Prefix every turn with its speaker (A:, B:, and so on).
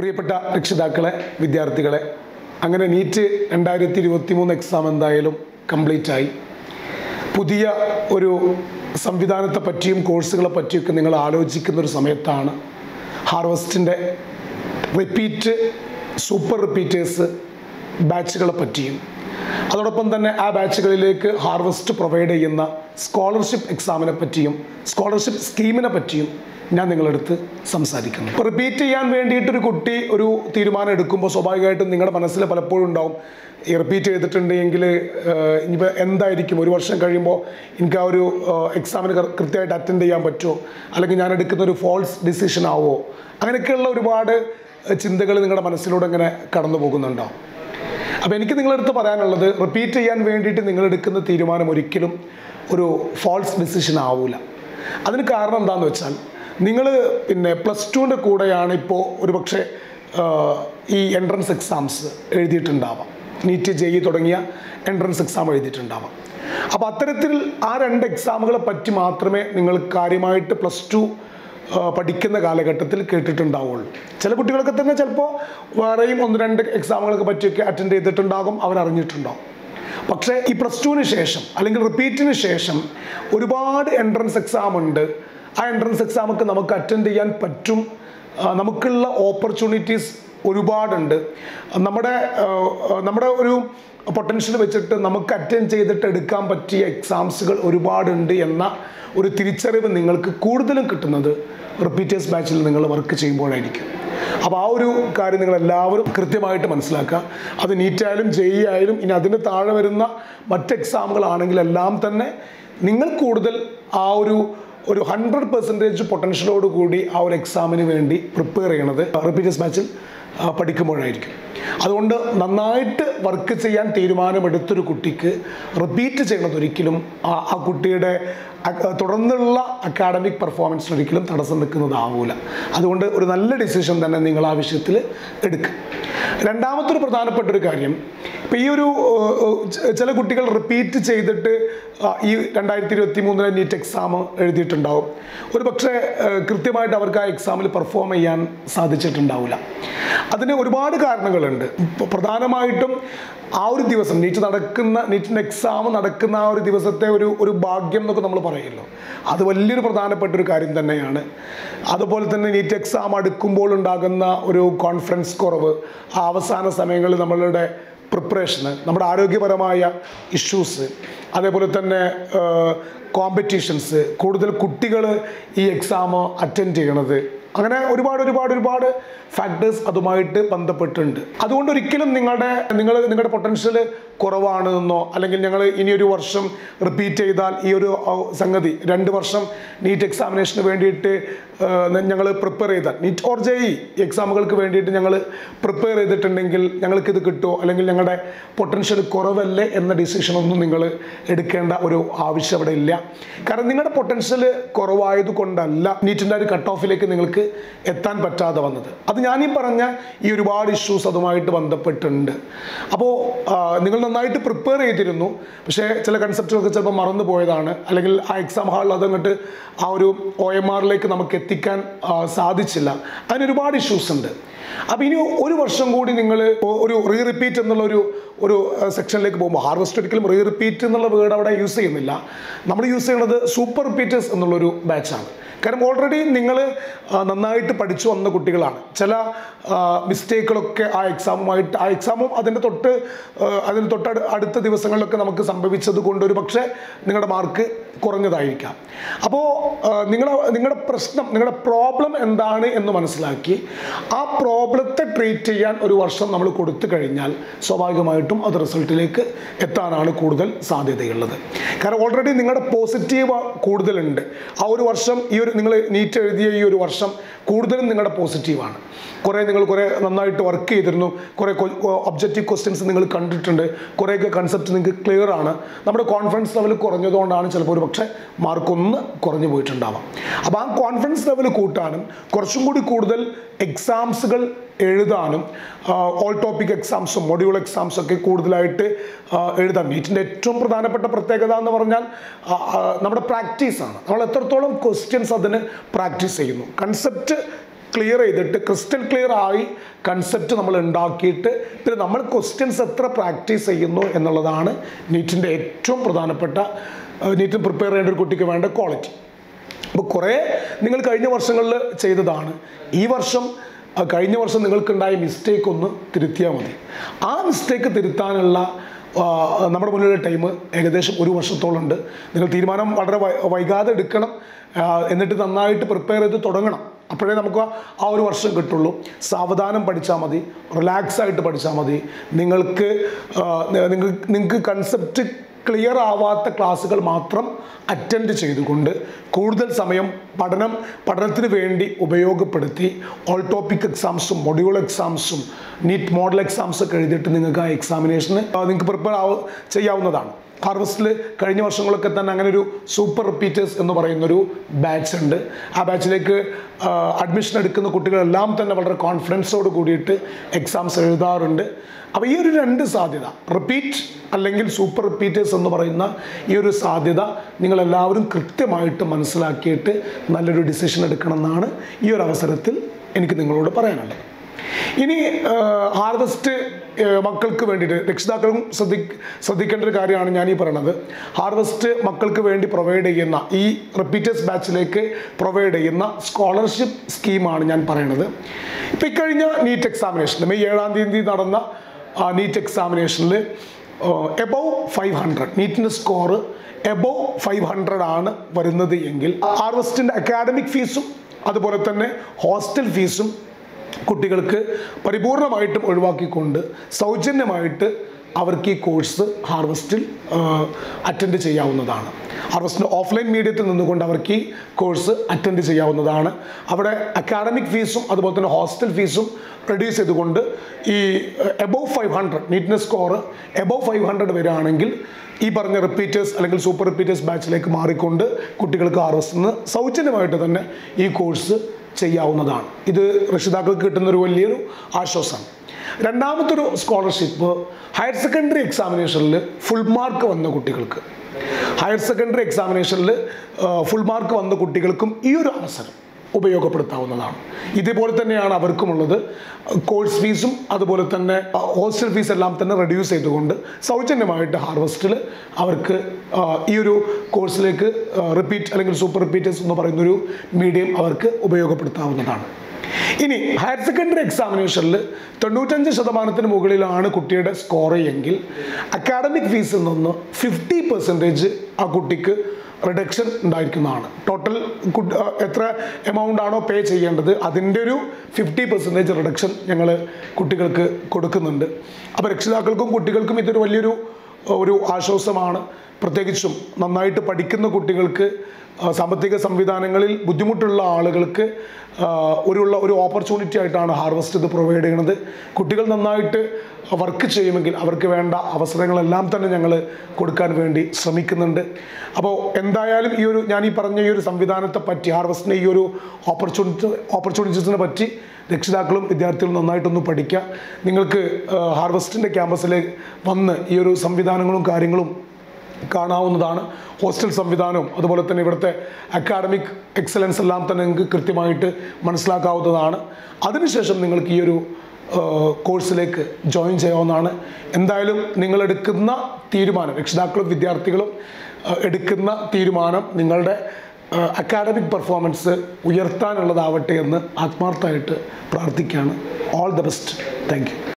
A: പ്രിയപ്പെട്ട രക്ഷിതാക്കളെ വിദ്യാർത്ഥികളെ അങ്ങനെ നീറ്റ് രണ്ടായിരത്തി ഇരുപത്തി മൂന്ന് എക്സാം എന്തായാലും കംപ്ലീറ്റ് ആയി പുതിയ ഒരു സംവിധാനത്തെ പറ്റിയും കോഴ്സുകളെ പറ്റിയൊക്കെ നിങ്ങൾ ആലോചിക്കുന്ന ഒരു സമയത്താണ് ഹാർവസ്റ്റിൻ്റെ റിപ്പീറ്റ് സൂപ്പർ റിപ്പീറ്റേഴ്സ് ബാച്ചുകളെ പറ്റിയും അതോടൊപ്പം തന്നെ ആ ബാച്ചുകളിലേക്ക് ഹാർവസ്റ്റ് പ്രൊവൈഡ് ചെയ്യുന്ന സ്കോളർഷിപ്പ് എക്സാമിനെ പറ്റിയും സ്കോളർഷിപ്പ് സ്കീമിനെ പറ്റിയും ഞാൻ നിങ്ങളടുത്ത് സംസാരിക്കുന്നു ഇപ്പോൾ റിപ്പീറ്റ് ചെയ്യാൻ വേണ്ടിയിട്ടൊരു കുട്ടി ഒരു തീരുമാനം എടുക്കുമ്പോൾ സ്വാഭാവികമായിട്ടും നിങ്ങളുടെ മനസ്സിൽ പലപ്പോഴും ഉണ്ടാവും ഈ റിപ്പീറ്റ് ചെയ്തിട്ടുണ്ടെങ്കിൽ ഇനിയിപ്പോൾ എന്തായിരിക്കും ഒരു വർഷം കഴിയുമ്പോൾ എനിക്ക് ആ ഒരു എക്സാമിന് കൃത്യമായിട്ട് അറ്റൻഡ് ചെയ്യാൻ പറ്റുമോ അല്ലെങ്കിൽ ഞാൻ എടുക്കുന്ന ഒരു ഫോൾസ് ഡിസിഷൻ ആവോ അങ്ങനെയൊക്കെയുള്ള ഒരുപാട് ചിന്തകൾ നിങ്ങളുടെ മനസ്സിലൂടെ ഇങ്ങനെ കടന്നു പോകുന്നുണ്ടാവും അപ്പോൾ എനിക്ക് നിങ്ങളടുത്ത് പറയാനുള്ളത് റിപ്പീറ്റ് ചെയ്യാൻ വേണ്ടിയിട്ട് നിങ്ങൾ എടുക്കുന്ന തീരുമാനം ഒരിക്കലും ഒരു ഫോൾസ് ഡിസിഷൻ ആവൂല അതിന് കാരണം എന്താണെന്ന് വെച്ചാൽ നിങ്ങൾ പിന്നെ പ്ലസ് ടുവിൻ്റെ കൂടെയാണ് ഇപ്പോൾ ഒരുപക്ഷെ ഈ എൻട്രൻസ് എക്സാംസ് എഴുതിയിട്ടുണ്ടാവാം നീറ്റ് ജെഇ തുടങ്ങിയ എൻട്രൻസ് എക്സാം എഴുതിയിട്ടുണ്ടാവാം അപ്പോൾ അത്തരത്തിൽ ആ രണ്ട് എക്സാമുകളെ പറ്റി മാത്രമേ നിങ്ങൾ കാര്യമായിട്ട് പ്ലസ് ടു പഠിക്കുന്ന കാലഘട്ടത്തിൽ കേട്ടിട്ടുണ്ടാവുള്ളൂ ചില കുട്ടികളൊക്കെ തന്നെ ചിലപ്പോൾ വേറെയും ഒന്ന് രണ്ട് എക്സാമുകളൊക്കെ പറ്റിയൊക്കെ അറ്റൻഡ് ചെയ്തിട്ടുണ്ടാകും അവൻ അറിഞ്ഞിട്ടുണ്ടാകും പക്ഷേ ഈ പ്ലസ് ടുവിന് ശേഷം അല്ലെങ്കിൽ റിപ്പീറ്റിന് ശേഷം ഒരുപാട് എൻട്രൻസ് എക്സാം ഉണ്ട് ആ എൻട്രൻസ് എക്സാമൊക്കെ നമുക്ക് അറ്റൻഡ് ചെയ്യാൻ പറ്റും നമുക്കുള്ള ഓപ്പർച്യൂണിറ്റീസ് ഒരുപാടുണ്ട് നമ്മുടെ നമ്മുടെ ഒരു പൊട്ടൻഷ്യൽ വെച്ചിട്ട് നമുക്ക് അറ്റൻഡ് ചെയ്തിട്ട് എടുക്കാൻ പറ്റിയ എക്സാംസുകൾ ഒരുപാടുണ്ട് എന്ന ഒരു തിരിച്ചറിവ് നിങ്ങൾക്ക് കൂടുതലും കിട്ടുന്നത് റിപ്പീറ്റേഴ്സ് ബാച്ചിൽ നിങ്ങൾ വർക്ക് ചെയ്യുമ്പോഴായിരിക്കും അപ്പോൾ ആ ഒരു കാര്യം നിങ്ങൾ എല്ലാവരും കൃത്യമായിട്ട് മനസ്സിലാക്കുക അത് നീറ്റായാലും ജെഇ ആയാലും ഇനി അതിന് താഴെ വരുന്ന മറ്റ് എക്സാമുകളാണെങ്കിൽ എല്ലാം തന്നെ നിങ്ങൾ കൂടുതൽ ആ ഒരു ഒരു ഹൺഡ്രഡ് പെർസെൻറ്റേജ് പൊട്ടൻഷ്യലോട് കൂടി ആ ഒരു എക്സാമിന് വേണ്ടി പ്രിപ്പയർ ചെയ്യണത് റിപ്പീറ്റേഴ്സ് ബാച്ചിൽ പഠിക്കുമ്പോഴായിരിക്കും അതുകൊണ്ട് നന്നായിട്ട് വർക്ക് ചെയ്യാൻ തീരുമാനമെടുത്തൊരു കുട്ടിക്ക് റിപ്പീറ്റ് ചെയ്യുന്നത് ഒരിക്കലും ആ ആ കുട്ടിയുടെ തുടർന്നുള്ള അക്കാഡമിക് പെർഫോമൻസിന് ഒരിക്കലും തടസ്സം നിൽക്കുന്നതാവൂല അതുകൊണ്ട് ഒരു നല്ല ഡിസിഷൻ തന്നെ നിങ്ങൾ ആ വിഷയത്തിൽ എടുക്കുക രണ്ടാമത്തെ ഒരു പ്രധാനപ്പെട്ട ഒരു കാര്യം ഇപ്പം ഈ ഒരു ചില കുട്ടികൾ റിപ്പീറ്റ് ചെയ്തിട്ട് ഈ രണ്ടായിരത്തി ഇരുപത്തി മൂന്നിലെ നീറ്റ് എക്സാം എഴുതിയിട്ടുണ്ടാവും ഒരു പക്ഷേ കൃത്യമായിട്ട് അവർക്ക് ആ എക്സാമിൽ പെർഫോം ചെയ്യാൻ സാധിച്ചിട്ടുണ്ടാവില്ല അതിന് ഒരുപാട് കാരണങ്ങളുണ്ട് പ്രധാനമായിട്ടും ആ ഒരു ദിവസം നീറ്റ് നടക്കുന്ന നീറ്റിൻ്റെ എക്സാം നടക്കുന്ന ആ ഒരു ദിവസത്തെ ഒരു ഒരു ഭാഗ്യം എന്നൊക്കെ നമ്മൾ പറയുമല്ലോ അത് വലിയൊരു പ്രധാനപ്പെട്ട ഒരു കാര്യം തന്നെയാണ് അതുപോലെ തന്നെ നീറ്റ് എക്സാം അടുക്കുമ്പോൾ ഉണ്ടാകുന്ന ഒരു കോൺഫിഡൻസ് കുറവ് ആ അവസാന സമയങ്ങളിൽ നമ്മളുടെ പ്രിപ്പറേഷന് നമ്മുടെ ആരോഗ്യപരമായ ഇഷ്യൂസ് അതേപോലെ തന്നെ കോമ്പറ്റീഷൻസ് കൂടുതൽ കുട്ടികൾ ഈ എക്സാം അറ്റൻഡ് ചെയ്യണത് അങ്ങനെ ഒരുപാട് ഒരുപാട് ഒരുപാട് ഫാക്ടേഴ്സ് അതുമായിട്ട് ബന്ധപ്പെട്ടുണ്ട് അതുകൊണ്ട് ഒരിക്കലും നിങ്ങളുടെ നിങ്ങൾ നിങ്ങളുടെ പൊട്ടൻഷ്യൽ കുറവാണ് എന്നോ അല്ലെങ്കിൽ ഞങ്ങൾ ഇനി ഒരു വർഷം റിപ്പീറ്റ് ചെയ്താൽ ഈ ഒരു സംഗതി രണ്ട് വർഷം നീറ്റ് എക്സാമിനേഷന് വേണ്ടിയിട്ട് ഞങ്ങൾ പ്രിപ്പയർ ചെയ്താൽ നീറ്റ് ഓർ ജെ ഇ എക്സാമുകൾക്ക് വേണ്ടിയിട്ട് ഞങ്ങൾ പ്രിപ്പയർ ചെയ്തിട്ടുണ്ടെങ്കിൽ ഞങ്ങൾക്ക് ഇത് കിട്ടുമോ അല്ലെങ്കിൽ ഞങ്ങളുടെ പൊട്ടൻഷ്യൽ കുറവല്ലേ എന്ന ഡിസിഷൻ ഒന്നും നിങ്ങൾ എടുക്കേണ്ട ഒരു ആവശ്യം അവിടെ ഇല്ല കാരണം നിങ്ങളുടെ പൊട്ടൻഷ്യൽ കുറവായത് കൊണ്ടല്ല നീറ്റിൻ്റെ ഒരു കട്ട് ഓഫിലേക്ക് നിങ്ങൾക്ക് എത്താൻ പറ്റാതെ വന്നത് അത് ഞാൻ ഈ പറഞ്ഞ ഈ ഒരുപാട് ഇഷ്യൂസ് അതുമായിട്ട് ബന്ധപ്പെട്ടുണ്ട് അപ്പോൾ നിങ്ങൾ നന്നായിട്ട് പ്രിപ്പയർ ചെയ്തിരുന്നു പക്ഷേ ചില കൺസെപ്റ്റുകളൊക്കെ ചിലപ്പോൾ മറന്നു പോയതാണ് അല്ലെങ്കിൽ ആ എക്സാം ഹാളിൽ അതങ്ങോട്ട് ആ ഒരു ഒ എം ആറിലേക്ക് നമുക്ക് എത്തിക്കാൻ സാധിച്ചില്ല അതിന് ഒരുപാട് ഇഷ്യൂസ് ഉണ്ട് അപ്പോൾ ഇനി ഒരു വർഷം കൂടി നിങ്ങൾ ഒരു റീ റിപ്പീറ്റ് എന്നുള്ള ഒരു ഒരു സെക്ഷനിലേക്ക് പോകുമ്പോൾ ഹാർവസ്റ്റ് ഒരിക്കലും റീ റിപ്പീറ്റ് എന്നുള്ള വേർഡ് അവിടെ യൂസ് ചെയ്യുന്നില്ല നമ്മൾ യൂസ് ചെയ്യുന്നത് സൂപ്പർ റിപ്പീറ്റേഴ്സ് എന്നുള്ളൊരു ബാച്ചാണ് കാരണം ഓൾറെഡി നിങ്ങൾ നന്നായിട്ട് പഠിച്ചു വന്ന കുട്ടികളാണ് ചില മിസ്റ്റേക്കുകളൊക്കെ ആ എക്സാമുമായിട്ട് ആ എക്സാമും അതിൻ്റെ തൊട്ട് അതിന് തൊട്ട് അടുത്ത ദിവസങ്ങളിലൊക്കെ നമുക്ക് സംഭവിച്ചത് കൊണ്ട് ഒരു പക്ഷേ നിങ്ങളുടെ മാർക്ക് കുറഞ്ഞതായിരിക്കാം അപ്പോൾ നിങ്ങൾ നിങ്ങളുടെ പ്രശ്നം നിങ്ങളുടെ പ്രോബ്ലം എന്താണ് എന്ന് മനസ്സിലാക്കി ആ പ്രോബ്ലത്തെ ട്രീറ്റ് ചെയ്യാൻ ഒരു വർഷം നമ്മൾ കൊടുത്തു കഴിഞ്ഞാൽ സ്വാഭാവികമായിട്ടും അത് റിസൾട്ടിലേക്ക് എത്താനാണ് കൂടുതൽ സാധ്യതയുള്ളത് കാരണം ഓൾറെഡി നിങ്ങളുടെ പോസിറ്റീവ് കൂടുതലുണ്ട് ആ ഒരു വർഷം ഈ ഒരു നിങ്ങൾ നീറ്റ് എഴുതിയ ഈ ഒരു വർഷം കൂടുതലും നിങ്ങളുടെ പോസിറ്റീവാണ് കുറേ നിങ്ങൾ കുറേ നന്നായിട്ട് വർക്ക് ചെയ്തിരുന്നു കുറേ ഒബ്ജക്റ്റീവ് ക്വസ്റ്റ്യൻസ് നിങ്ങൾ കണ്ടിട്ടുണ്ട് കുറേയൊക്കെ കൺസെപ്റ്റ് നിങ്ങൾക്ക് ക്ലിയർ ആണ് നമ്മുടെ കോൺഫിഡൻസ് ലെവൽ കുറഞ്ഞതുകൊണ്ടാണ് ചിലപ്പോൾ ഒരു പക്ഷേ മാർക്ക് ഒന്ന് കുറഞ്ഞു പോയിട്ടുണ്ടാവാം അപ്പോൾ ആ കോൺഫിഡൻസ് ലെവൽ കൂട്ടാനും കുറച്ചും കൂടി കൂടുതൽ എക്സാംസുകൾ എഴുതാനും ഓൾ ടോപ്പിക് എക്സാംസും മൊഡ്യൂൾ എക്സാംസും ഒക്കെ കൂടുതലായിട്ട് എഴുതാം നീറ്റിൻ്റെ ഏറ്റവും പ്രധാനപ്പെട്ട പ്രത്യേകത എന്ന് പറഞ്ഞാൽ നമ്മുടെ പ്രാക്ടീസാണ് നമ്മൾ എത്രത്തോളം ക്വസ്റ്റ്യൻസ് അതിന് പ്രാക്ടീസ് ചെയ്യുന്നു കൺസെപ്റ്റ് ക്ലിയർ ചെയ്തിട്ട് ക്രിസ്റ്റൽ ക്ലിയർ ആയി കൺസെപ്റ്റ് നമ്മൾ ഉണ്ടാക്കിയിട്ട് പിന്നെ നമ്മൾ ക്വസ്റ്റ്യൻസ് എത്ര പ്രാക്ടീസ് ചെയ്യുന്നു എന്നുള്ളതാണ് നീറ്റിൻ്റെ ഏറ്റവും പ്രധാനപ്പെട്ട നീറ്റിന് പ്രിപ്പയർ ചെയ്യേണ്ട ഒരു കുട്ടിക്ക് വേണ്ട ക്വാളിറ്റി അപ്പോൾ കുറേ നിങ്ങൾ കഴിഞ്ഞ വർഷങ്ങളിൽ ചെയ്തതാണ് ഈ വർഷം ആ, കഴിഞ്ഞ വർഷം നിങ്ങൾക്കുണ്ടായ മിസ്റ്റേക്ക് ഒന്ന് തിരുത്തിയാൽ മതി ആ മിസ്റ്റേക്ക് തിരുത്താനുള്ള ആ, നമ്മുടെ മുന്നിലുള്ള ടൈം ഏകദേശം ഒരു വർഷത്തോളം ഉണ്ട് നിങ്ങൾ തീരുമാനം വളരെ വൈ- വൈകാതെ എടുക്കണം ആ, എന്നിട്ട് നന്നായിട്ട് പ്രിപ്പയർ ചെയ്ത് തുടങ്ങണം അപ്പോഴേ നമുക്ക് ആ- ആ ഒരു വർഷം കിട്ടുള്ളൂ സാവധാനം പഠിച്ചാൽ മതി റിലാക്സ് ആയിട്ട് പഠിച്ചാൽ മതി നിങ്ങൾക്ക് ആ, നിങ്ങൾ നിങ്ങൾക്ക് കൺസെപ്റ്റ് ക്ലിയർ ആവാത്ത ക്ലാസ്സുകൾ മാത്രം അറ്റൻഡ് ചെയ്തുകൊണ്ട് കൂടുതൽ സമയം പഠനം പഠനത്തിന് വേണ്ടി ഉപയോഗപ്പെടുത്തി ഓൾ ടോപ്പിക് എക്സാംസും മൊഡ്യൂൾ എക്സാംസും നീറ്റ് മോഡൽ എക്സാംസ് ഒക്കെ എഴുതിയിട്ട് നിങ്ങൾക്ക് ആ എക്സാമിനേഷന് നിങ്ങൾക്ക് പ്രിപ്പയർ ആവ ചെയ്യാവുന്നതാണ് ഹാർവസ്റ്റിൽ കഴിഞ്ഞ വർഷങ്ങളൊക്കെ തന്നെ അങ്ങനെ ഒരു സൂപ്പർ റിപ്പീറ്റേഴ്സ് എന്ന് പറയുന്നൊരു ബാച്ച് ഉണ്ട് ആ ബാച്ചിലേക്ക് അഡ്മിഷൻ എടുക്കുന്ന കുട്ടികളെല്ലാം തന്നെ വളരെ കോൺഫിഡൻസോട് കൂടിയിട്ട് എക്സാംസ് എഴുതാറുണ്ട് അപ്പോൾ ഈ ഒരു രണ്ട് സാധ്യത റിപ്പീറ്റ് അല്ലെങ്കിൽ സൂപ്പർ റിപ്പീറ്റേഴ്സ് എന്ന് പറയുന്ന ഈ ഒരു സാധ്യത നിങ്ങളെല്ലാവരും കൃത്യമായിട്ട് മനസ്സിലാക്കിയിട്ട് നല്ലൊരു ഡിസിഷൻ എടുക്കണം എന്നാണ് ഈ ഒരു അവസരത്തിൽ എനിക്ക് നിങ്ങളോട് പറയാനുള്ളത് ഇനി ഹാർവസ്റ്റ് മക്കൾക്ക് വേണ്ടിയിട്ട് രക്ഷിതാക്കളും ശ്രദ്ധി ശ്രദ്ധിക്കേണ്ട ഒരു കാര്യമാണ് ഞാൻ ഈ പറയുന്നത് ഹാർവസ്റ്റ് മക്കൾക്ക് വേണ്ടി പ്രൊവൈഡ് ചെയ്യുന്ന ഈ റിപ്പീറ്റേഴ്സ് ബാച്ചിലേക്ക് പ്രൊവൈഡ് ചെയ്യുന്ന സ്കോളർഷിപ്പ് സ്കീമാണ് ഞാൻ പറയുന്നത് ഇപ്പം ഇക്കഴിഞ്ഞ നീറ്റ് എക്സാമിനേഷൻ മെയ് ഏഴാം തീയതി നടന്ന നീറ്റ് എക്സാമിനേഷനിൽ എബവ് ഫൈവ് ഹൺഡ്രഡ് നീറ്റിൻ്റെ സ്കോറ് എബവ് ഫൈവ് ഹൺഡ്രഡ് ആണ് വരുന്നത് എങ്കിൽ ഹാർവസ്റ്റിൻ്റെ അക്കാഡമിക് ഫീസും അതുപോലെ തന്നെ ഹോസ്റ്റൽ ഫീസും കുട്ടികൾക്ക് പരിപൂർണമായിട്ടും ഒഴിവാക്കിക്കൊണ്ട് സൗജന്യമായിട്ട് അവർക്ക് ഈ കോഴ്സ് ഹാർവസ്റ്റിൽ അറ്റൻഡ് ചെയ്യാവുന്നതാണ് ഹാർവസ്റ്റിൻ്റെ ഓഫ്ലൈൻ മീഡിയത്തിൽ നിന്നുകൊണ്ട് അവർക്ക് ഈ കോഴ്സ് അറ്റൻഡ് ചെയ്യാവുന്നതാണ് അവിടെ അക്കാഡമിക് ഫീസും അതുപോലെ തന്നെ ഹോസ്റ്റൽ ഫീസും റെഡ്യൂസ് ചെയ്തുകൊണ്ട് ഈ എബവ് ഫൈവ് ഹൺഡ്രഡ് നീറ്റ്നസ് സ്കോർ എബവ് ഫൈവ് ഹൺഡ്രഡ് വരികയാണെങ്കിൽ ഈ പറഞ്ഞ റിപ്പീറ്റേഴ്സ് അല്ലെങ്കിൽ സൂപ്പർ റിപ്പീറ്റേഴ്സ് ബാച്ചിലേക്ക് മാറിക്കൊണ്ട് കുട്ടികൾക്ക് ഹാർവസ്റ്റിൽ നിന്ന് സൗജന്യമായിട്ട് തന്നെ ഈ കോഴ്സ് ചെയ്യാവുന്നതാണ് ഇത് രക്ഷിതാക്കൾക്ക് കിട്ടുന്ന ഒരു വലിയൊരു ആശ്വാസമാണ് രണ്ടാമത്തൊരു സ്കോളർഷിപ്പ് ഹയർ സെക്കൻഡറി എക്സാമിനേഷനിൽ ഫുൾ മാർക്ക് വന്ന കുട്ടികൾക്ക് ഹയർ സെക്കൻഡറി എക്സാമിനേഷനിൽ ഫുൾ മാർക്ക് വന്ന കുട്ടികൾക്കും ഈ ഒരു അവസരം ഉപയോഗപ്പെടുത്താവുന്നതാണ് ഇതേപോലെ തന്നെയാണ് അവർക്കുമുള്ളത് കോഴ്സ് ഫീസും അതുപോലെ തന്നെ ഹോസ്റ്റൽ ഫീസ് എല്ലാം തന്നെ റെഡ്യൂസ് ചെയ്തുകൊണ്ട് സൗജന്യമായിട്ട് ഹാർവസ്റ്റിൽ അവർക്ക് ആ, ഈ ഒരു കോഴ്സിലേക്ക് റിപ്പീറ്റ് അല്ലെങ്കിൽ സൂപ്പർ റിപ്പീറ്റേഴ്സ് എന്ന് പറയുന്നൊരു മീഡിയം അവർക്ക് ഉപയോഗപ്പെടുത്താവുന്നതാണ് ഇനി ഹയർ സെക്കൻഡറി എക്സാമിനേഷനിൽ തൊണ്ണൂറ്റഞ്ച് ശതമാനത്തിന് മുകളിലാണ് കുട്ടിയുടെ സ്കോർ എങ്കിൽ അക്കാഡമിക് ഫീസിൽ നിന്ന് ഫിഫ്റ്റി പെർസെൻറ്റേജ് ആ കുട്ടിക്ക് റിഡക്ഷൻ ഉണ്ടായിരിക്കുന്നതാണ് ടോട്ടൽ എത്ര എമൗണ്ട് ആണോ പേ ചെയ്യേണ്ടത് അതിൻ്റെ ഒരു ഫിഫ്റ്റി പെർസെൻറ്റേജ് റിഡക്ഷൻ ഞങ്ങൾ കുട്ടികൾക്ക് കൊടുക്കുന്നുണ്ട് അപ്പോൾ രക്ഷിതാക്കൾക്കും കുട്ടികൾക്കും ഇതൊരു വലിയൊരു ഒരു ആശ്വാസമാണ് പ്രത്യേകിച്ചും നന്നായിട്ട് പഠിക്കുന്ന കുട്ടികൾക്ക് ആ, സാമ്പത്തിക സംവിധാനങ്ങളിൽ ബുദ്ധിമുട്ടുള്ള ആളുകൾക്ക് ആ, ഒരുള്ള ഒരു ഓപ്പർച്യൂണിറ്റി ആയിട്ടാണ് ഹാർവസ്റ്റ് ഇത് പ്രൊവൈഡ് ചെയ്യുന്നത് കുട്ടികൾ നന്നായിട്ട് വർക്ക് ചെയ്യുമെങ്കിൽ അവർക്ക് വേണ്ട അവസരങ്ങളെല്ലാം തന്നെ ഞങ്ങൾ കൊടുക്കാൻ വേണ്ടി ശ്രമിക്കുന്നുണ്ട് അപ്പോൾ എന്തായാലും ഈ ഒരു ഞാൻ ഈ പറഞ്ഞ ഈ ഒരു സംവിധാനത്തെ പറ്റി ഹാർവസ്റ്റിൻ്റെ ഈ ഒരു ഓപ്പർച്യൂണിറ്റി ഓപ്പർച്യൂണിറ്റീസിനെ പറ്റി രക്ഷിതാക്കളും വിദ്യാർത്ഥികളും നന്നായിട്ടൊന്ന് പഠിക്കുക നിങ്ങൾക്ക് ഹാർവസ്റ്റിൻ്റെ ക്യാമ്പസിൽ വന്ന് ഈ ഒരു സംവിധാനങ്ങളും കാര്യങ്ങളും കാണാവുന്നതാണ് ഹോസ്റ്റൽ സംവിധാനവും അതുപോലെ തന്നെ ഇവിടുത്തെ അക്കാഡമിക് എക്സലൻസ് എല്ലാം തന്നെ നിങ്ങൾക്ക് കൃത്യമായിട്ട് മനസ്സിലാക്കാവുന്നതാണ് അതിനുശേഷം നിങ്ങൾക്ക് ഈ ഒരു കോഴ്സിലേക്ക് ജോയിൻ ചെയ്യാവുന്നതാണ് എന്തായാലും നിങ്ങളെടുക്കുന്ന തീരുമാനം രക്ഷിതാക്കളും വിദ്യാർത്ഥികളും ആ, എടുക്കുന്ന തീരുമാനം നിങ്ങളുടെ അക്കാഡമിക് പെർഫോമൻസ് ഉയർത്താനുള്ളതാവട്ടെ എന്ന് ആത്മാർത്ഥമായിട്ട് പ്രാർത്ഥിക്കുകയാണ് all the best thank U